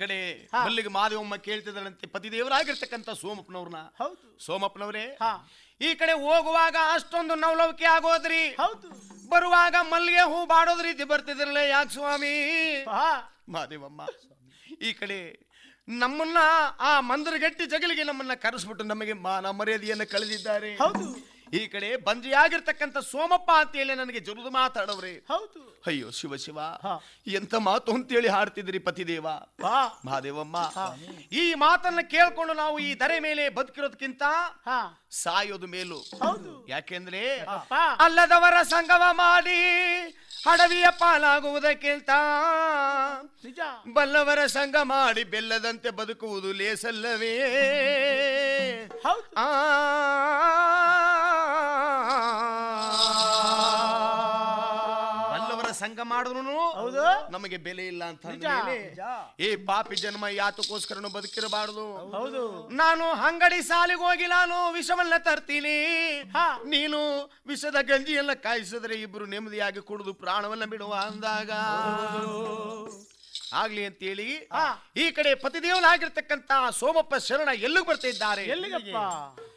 ಕಡೆ ಹಾ. ಮಲ್ಲಿಗೆ ಮಾದೇವಮ್ಮ ಕೇಳ್ತಿದ್ದಾಳಂತೆ ಪತಿದೇವರಾಗಿರ್ತಕ್ಕಂಥ ಸೋಮಪ್ಪನವ್ರನ್ನ ಹೌದು ಸೋಮಪ್ಪನವರೇ ಹಾ ಈ ಕಡೆ ಹೋಗುವಾಗ ಅಷ್ಟೊಂದು ನವಲವಿಕೆ ಆಗೋದ್ರಿ ಹೌದು ಬರುವಾಗ ಮಲ್ಲಿಗೆ ಹೂ ಬಾಡೋದ್ ರೀತಿ ಬರ್ತಿದ್ರಲ್ಲ ಯಾಕೆ ಸ್ವಾಮಿ ಹಾ ಮಾದೇವಮ್ಮ ಈ ಕಡೆ ನಮ್ಮನ್ನ ಆ ಮಂದಿರಗಟ್ಟಿ ಜಗಲಿಗೆ ನಮ್ಮನ್ನ ಕರೆಸ್ಬಿಟ್ಟು ನಮಗೆ ಮಾನ ಮರ್ಯಾದೆಯನ್ನ ಕಳೆದಿದ್ದಾರೆ ಹೌದು ಈ ಕಡೆ ಬಂಜಿಯಾಗಿರ್ತಕ್ಕಂಥ ಸೋಮಪ್ಪ ಅಂತ ಹೇಳಿ ನನಗೆ ಜರುದು ಮಾತಾಡವ್ರೆ ಹೌದು ಅಯ್ಯೋ ಶಿವ ಶಿವ ಹಾ. ಎಂತ ಮಾತು ಅಂತೇಳಿ ಹಾಡ್ತಿದ್ರಿ ಪತಿದೇವ ಹಾ ಮಹಾದೇವಮ್ಮ ಈ ಮಾತನ್ನ ಕೇಳ್ಕೊಂಡು ನಾವು ಈ ದರೆ ಮೇಲೆ ಬದುಕಿರೋದಕ್ಕಿಂತ ಹಾ ಸಾಯೋದು ಮೇಲು ಹೌದು ಯಾಕೆಂದ್ರೆ ಅಪ್ಪ ಅಲ್ಲದವರ ಸಂಗಮ ಮಾಡಿ ಅಡವಿಯ ಪಾಲಾಗುವುದಕ್ಕಿಂತ ನಿಜ ಬಲ್ಲವರ ಸಂಘ ಮಾಡಿ ಬೆಲ್ಲದಂತೆ ಬದುಕುವುದು ಲೇಸಲ್ಲವೇ ಹೌದು ಆ ಬಲ್ಲವರ ಸಂಘ ಮಾಡಿದ್ರು ಹೌದು ನಮಗೆ ಬೆಲೆ ಇಲ್ಲ ಅಂತ ನಿಜ, ಅಂದ್ಮೇಲೆ ನಿಜ. ಈ ಪಾಪಿ ಜನ್ಮ ಯಾತಕ್ಕೋಸ್ಕರನು ಬದುಕಿರಬಾರದು ಹೌದು ನಾನು ಅಂಗಡಿ ಸಾಲಿಗೆ ಹೋಗಿ ನಾನು ವಿಷವನ್ನ ತರ್ತೀನಿ ಹಾ. ನೀನು ವಿಷದ ಗಂಜಿಯನ್ನ ಕಾಯಿಸಿದ್ರೆ ಇಬ್ರು ನೆಮ್ಮದಿಯಾಗಿ ಕುಡಿದು ಪ್ರಾಣವನ್ನ ಬಿಡುವ ಅಂದಾಗ ಆಗ್ಲಿ ಅಂತೇಳಿ ಹಾ. ಈ ಕಡೆ ಪತಿದೇವನಾಗಿರ್ತಕ್ಕಂತ ಸೋಮಪ್ಪ ಶರಣ ಎಲ್ಲಿಗೆ ಬರ್ತಾ ಇದ್ದಾರೆ ಎಲ್ಲಿಗಪ್ಪ